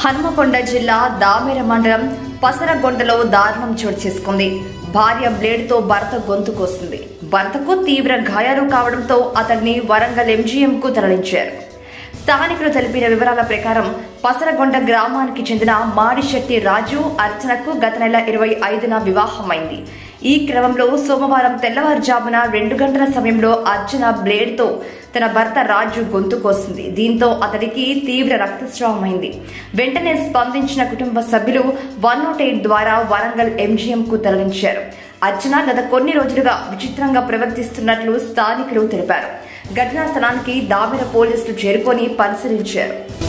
హనుమకొండ జిల్లా దామెర మండలం పసరగొండలో దారుణం చోటు చేసుకుంది భార్య బ్లేడ్తో భర్త గొంతు కోసింది భర్తకు తీవ్ర గాయాలు కావడంతో అతన్ని వరంగల్ ఎంజీఎం కు తరలించారు స్థానికులు తెలిపిన వివరాల ప్రకారం పసరగొండ గ్రామానికి చెందిన మాడిశెట్టి రాజు అర్చనకు గత నెల ఇరవై ఐదున వివాహమైంది ఈ క్రమంలో సోమవారం తెల్లవారుజామున రెండు గంటల సమయంలో అర్చన బ్లేడ్తో తన భర్త రాజు గొంతు కోసింది దీంతో అతడికి తీవ్ర రక్తస్రావమైంది వెంటనే స్పందించిన కుటుంబ సభ్యులు వన్ నాట్ ఎయిట్ ద్వారా వరంగల్ ఎంజీఎం కు తరలించారు అర్చన గత కొన్ని రోజులుగా విచిత్రంగా ప్రవర్తిస్తున్నట్లు స్థానికులు తెలిపారు ఘటనా స్థలానికి దామిర పోలీసులు చేరుకొని పరిశీలించారు